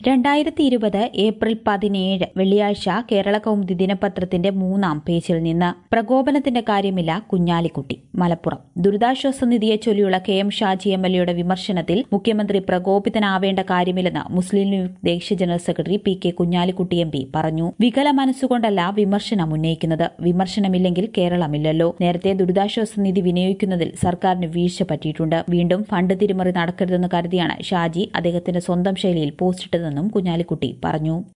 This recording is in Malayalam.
രണ്ടായിരത്തി ഇരുപത് ഏപ്രിൽ പതിനേഴ് വെള്ളിയാഴ്ച കേരള കൗമുദി ദിനപത്രത്തിന്റെ മൂന്നാം പേജിൽ നിന്ന് പ്രകോപനത്തിന്റെ കാര്യമില്ല കുഞ്ഞാലിക്കുട്ടി മലപ്പുറം ദുരിതാശ്വാസ നിധിയെ ചൊല്ലിയുള്ള K M Shaji M L എയുടെ വിമർശനത്തിൽ മുഖ്യമന്ത്രി പ്രകോപിതനാവേണ്ട കാര്യമില്ലെന്ന് മുസ്ലിം ലീഗ് ദേശീയ general secretary P K Kunhalikutty M P പറഞ്ഞു വികല മനസ്സുകൊണ്ടല്ല വിമർശനം ഉന്നയിക്കുന്നത് വിമർശനമില്ലെങ്കിൽ കേരളമില്ലല്ലോ നേരത്തെ ദുരിതാശ്വാസ നിധി വിനിയോഗിക്കുന്നതിൽ സർക്കാരിന് വീഴ്ച പറ്റിയിട്ടുണ്ട് വീണ്ടും ഫണ്ട് തിരിമറി നടക്കരുതെന്ന് കരുതിയാണ് ഷാജി അദ്ദേഹത്തിന്റെ സ്വന്തം ശൈലിയിൽ പോസ്റ്റിട്ടതെന്നും കുഞ്ഞാലിക്കുട്ടി പറഞ്ഞു